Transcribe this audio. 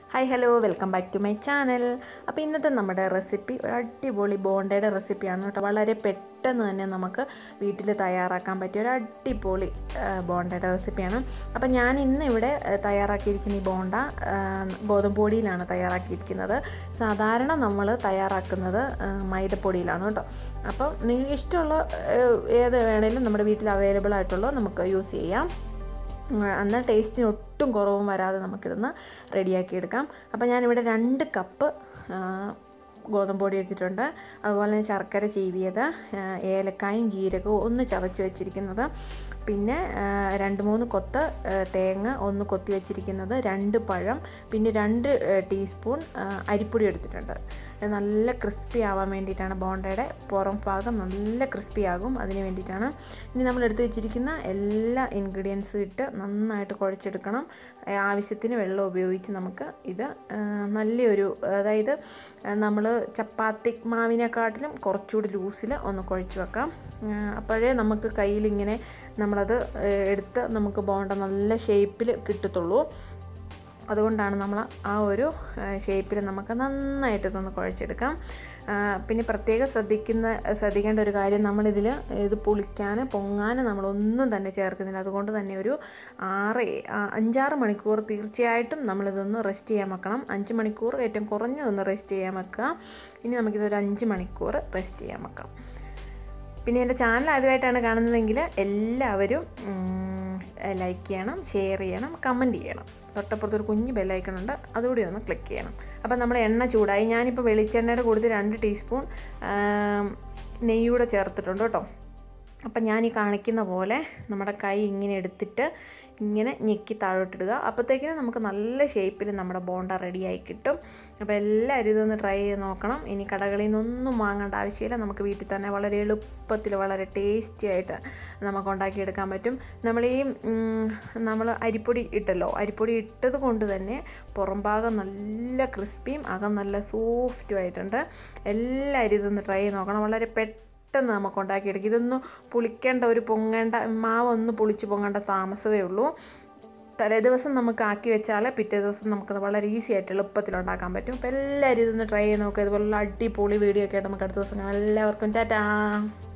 hi hello welcome back to my channel അപ്പോൾ ഇന്നത്തെ നമ്മുടെ റെസിപ്പി ഒരു അടിപൊളി ബോണ്ടയുടെ റെസിപ്പിയാണ് കേട്ടോ വളരെ പെട്ടെന്ന് തന്നെ നമുക്ക് വീട്ടിൽ തയ്യാറാക്കാൻ പറ്റിയ ഒരു അടിപൊളി ആ, ബോണ്ടയുടെ റെസിപ്പിയാണ് അപ്പോൾ ഞാൻ ഇന്ന് ഇവിടെ ആ, തയ്യാറാക്കിയിരിക്കുന്ന ഈ ബോണ്ട ആ, ഗോതമ്പ് പൊടിയിലാണ് തയ്യാറാക്കിയിരിക്കുന്നത് സാധാരണ നമ്മൾ തയ്യാറാക്കുന്നത് ആ, മൈദപ്പൊടിയിലാണ് കേട്ടോ അപ്പം നിങ്ങൾക്ക് ഇഷ്ടമുള്ള ആ, ഏത് വേണേലും നമ്മുടെ വീട്ടിൽ അവൈലബിൾ ആയിട്ടുള്ള നമുക്ക് യൂസ് ചെയ്യാം ഉം, എന്നാൽ ടേസ്റ്റിന് ഒട്ടും കുറവും വരാതെ നമുക്കിതൊന്ന് റെഡിയാക്കി എടുക്കാം അപ്പോൾ ഞാനിവിടെ രണ്ട് കപ്പ് ആ, ഗോതമ്പ് പൊടി എടുത്തിട്ടുണ്ട് അതുപോലെ തന്നെ ശർക്കര ചീവിയത് ആ, ഏലക്കായും ജീരകവും ഒന്ന് ചതച്ച് വെച്ചിരിക്കുന്നത് പിന്നെ ആ, രണ്ട് മൂന്ന് കൊത്ത് ആ, തേങ്ങ ഒന്ന് കൊത്തി വെച്ചിരിക്കുന്നത് രണ്ട് പഴം പിന്നെ രണ്ട് ആ, ടീസ്പൂൺ ആ, അരിപ്പൊടി എടുത്തിട്ടുണ്ട് ഇത് നല്ല ക്രിസ്പി ആവാൻ വേണ്ടിയിട്ടാണ് ബോണ്ടയുടെ പുറം ഭാഗം നല്ല ക്രിസ്പി ആകും അതിന് വേണ്ടിയിട്ടാണ് ഇനി നമ്മൾ എടുത്ത് വെച്ചിരിക്കുന്ന എല്ലാ ഇൻഗ്രീഡിയൻസും ഇട്ട് നന്നായിട്ട് കുഴച്ചെടുക്കണം ഏ, ആവശ്യത്തിന് വെള്ളം ഉപയോഗിച്ച് നമുക്ക് ഇത് ആ, നല്ലൊരു അതായത് നമ്മൾ ചപ്പാത്തി മാവിനെക്കാട്ടിലും കുറച്ചുകൂടി ലൂസിൽ ഒന്ന് കുഴച്ച് വെക്കാം ആ, അപ്പോഴേ നമുക്ക് കയ്യിലിങ്ങനെ നമ്മളത് ഏ, എടുത്ത് നമുക്ക് ബോണ്ട നല്ല ഷേപ്പിൽ കിട്ടത്തുള്ളൂ അതുകൊണ്ടാണ് നമ്മൾ ആ ഒരു ഷേപ്പിൽ നമുക്ക് നന്നായിട്ട് ഇതൊന്ന് കുഴച്ചെടുക്കാം ആ, പിന്നെ പ്രത്യേകം ശ്രദ്ധിക്കുന്ന ശ്രദ്ധിക്കേണ്ട ഒരു കാര്യം നമ്മളിതിൽ ഇത് പുളിക്കാൻ പൊങ്ങാൻ നമ്മളൊന്നും തന്നെ ചേർക്കുന്നില്ല അതുകൊണ്ട് തന്നെ ഒരു ആറ് ആ, അഞ്ചാറ് മണിക്കൂർ തീർച്ചയായിട്ടും നമ്മളിതൊന്ന് റെസ്റ്റ് ചെയ്യാൻ വെക്കണം അഞ്ച് മണിക്കൂർ ഏറ്റവും കുറഞ്ഞതൊന്ന് റെസ്റ്റ് ചെയ്യാൻ വെക്കുക ഇനി നമുക്കിതൊരു അഞ്ച് മണിക്കൂർ റെസ്റ്റ് ചെയ്യാൻ വെക്കാം പിന്നെ എൻ്റെ ചാനൽ ആദ്യമായിട്ടാണ് കാണുന്നതെങ്കിൽ എല്ലാവരും ലൈക്ക് ചെയ്യണം ഷെയർ ചെയ്യണം കമൻറ്റ് ചെയ്യണം തൊട്ടപ്പുറത്ത് ഒരു കുഞ്ഞ് ബെല്ലൈക്കൺ ഉണ്ട് അതുകൂടി ഒന്ന് ക്ലിക്ക് ചെയ്യണം അപ്പം നമ്മുടെ എണ്ണ ചൂടായി ഞാനിപ്പോൾ വെളിച്ചെണ്ണയുടെ കൂടുതൽ രണ്ട് ടീസ്പൂൺ നെയ്യൂടെ ചേർത്തിട്ടുണ്ട് കേട്ടോ അപ്പം ഞാൻ ഈ കാണിക്കുന്ന പോലെ നമ്മുടെ കൈ ഇങ്ങനെ എടുത്തിട്ട് ഇങ്ങനെ ഞെക്കി താഴോട്ടിടുക അപ്പോഴത്തേക്കിനും നമുക്ക് നല്ല ഷേപ്പിൽ നമ്മുടെ ബോണ്ട റെഡിയായി കിട്ടും അപ്പോൾ എല്ലാവരും ഇതൊന്ന് ട്രൈ ചെയ്ത് നോക്കണം ഇനി കടകളിൽ നിന്നൊന്നും വാങ്ങേണ്ട ആവശ്യമില്ല നമുക്ക് വീട്ടിൽ തന്നെ വളരെ എളുപ്പത്തിൽ വളരെ ടേസ്റ്റി ആയിട്ട് നമുക്ക് ഉണ്ടാക്കിയെടുക്കാൻ പറ്റും നമ്മൾ ഈ നമ്മൾ അരിപ്പൊടി ഇട്ടല്ലോ അരിപ്പൊടി ഇട്ടത് കൊണ്ട് തന്നെ പുറം ഭാഗം നല്ല ക്രിസ്പിയും അകം നല്ല സോഫ്റ്റും ആയിട്ടുണ്ട് എല്ലാവരും ഇതൊന്ന് ട്രൈ ചെയ്ത് നോക്കണം വളരെ പെട്ടെന്ന് പെട്ടെന്ന് നമുക്ക് ഉണ്ടാക്കിയെടുക്കും ഇതൊന്നും പുളിക്കേണ്ട ഒരു പൊങ്ങേണ്ട മാവൊന്നും പുളിച്ച് പൊങ്ങേണ്ട താമസമേ ഉള്ളൂ തലേ ദിവസം നമുക്ക് ആക്കി വെച്ചാൽ പിറ്റേ ദിവസം നമുക്കത് വളരെ ഈസി ആയിട്ട് എളുപ്പത്തിൽ ഉണ്ടാക്കാൻ പറ്റും അപ്പോൾ എല്ലാവരും ഇതൊന്ന് ട്രൈ ചെയ്ത് നോക്കുക ഇതുപോലുള്ള അടിപൊളി വീഡിയോ ഒക്കെ ആയിട്ട് നമുക്ക് അടുത്ത ദിവസം കാണാം എല്ലാവർക്കും ടാറ്റാ